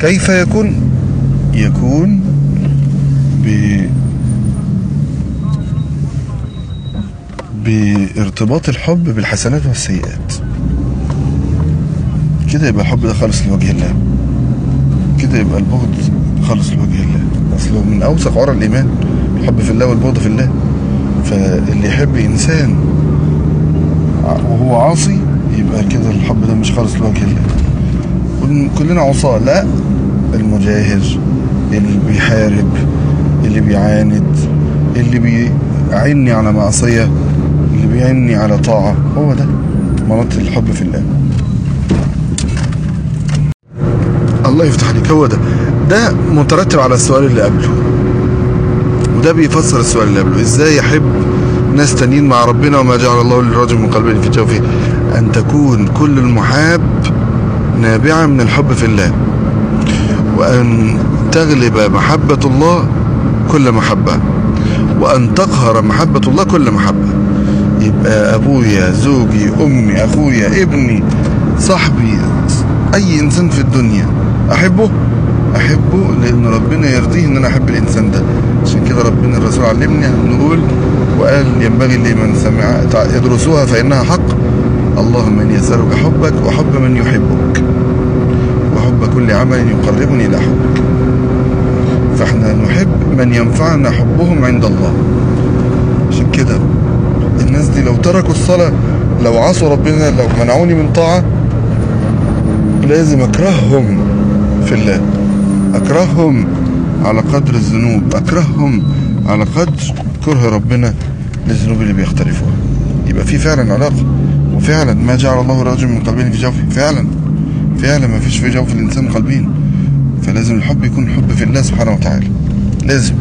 كيف يكون يكون ب بارتباط الحب بالحسنات والسيئات كده يبقى الحب ده خالص لوجه الله كده يبقى البغض خالص لوجه الله اصله من اوثق عرى الايمان الحب في الله والبغض في الله فاللي يحب انسان وهو عاصي يبقى كده الحب ده مش خالص لوجه الله كلنا عصاة لا المجاهر اللي بيحارب اللي بيعاند اللي بيعني على معصية اللي بيعني على طاعة هو ده مناط الحب في الله الله يفتح عليك هو ده ده مترتب على السؤال اللي قبله وده بيفسر السؤال اللي قبله ازاي يحب ناس تانيين مع ربنا وما جعل الله للرجل من قلبين في جوفه ان تكون كل المحاب نابعة من الحب في الله وأن تغلب محبة الله كل محبة وأن تقهر محبة الله كل محبة يبقى أبويا زوجي أمي أخويا ابني صاحبي أي إنسان في الدنيا أحبه أحبه لأن ربنا يرضيه إن أنا أحب الإنسان ده عشان كده ربنا الرسول علمني أن نقول وقال ينبغي لمن سمع يدرسوها فإنها حق اللهم إني أسألك حبك وحب من يحبك وحب كل عمل يقربني إلى حبك فاحنا نحب من ينفعنا حبهم عند الله عشان كده الناس دي لو تركوا الصلاة لو عصوا ربنا لو منعوني من طاعة لازم أكرههم في الله أكرههم على قدر الذنوب أكرههم على قدر كره ربنا للذنوب اللي بيختلفوها يبقى في فعلا علاقة وفعلا ما جعل الله رجل من قلبين في جوفه فعلا فعلا ما فيش في جوف الإنسان قلبين فلازم الحب يكون حب في الله سبحانه وتعالى لازم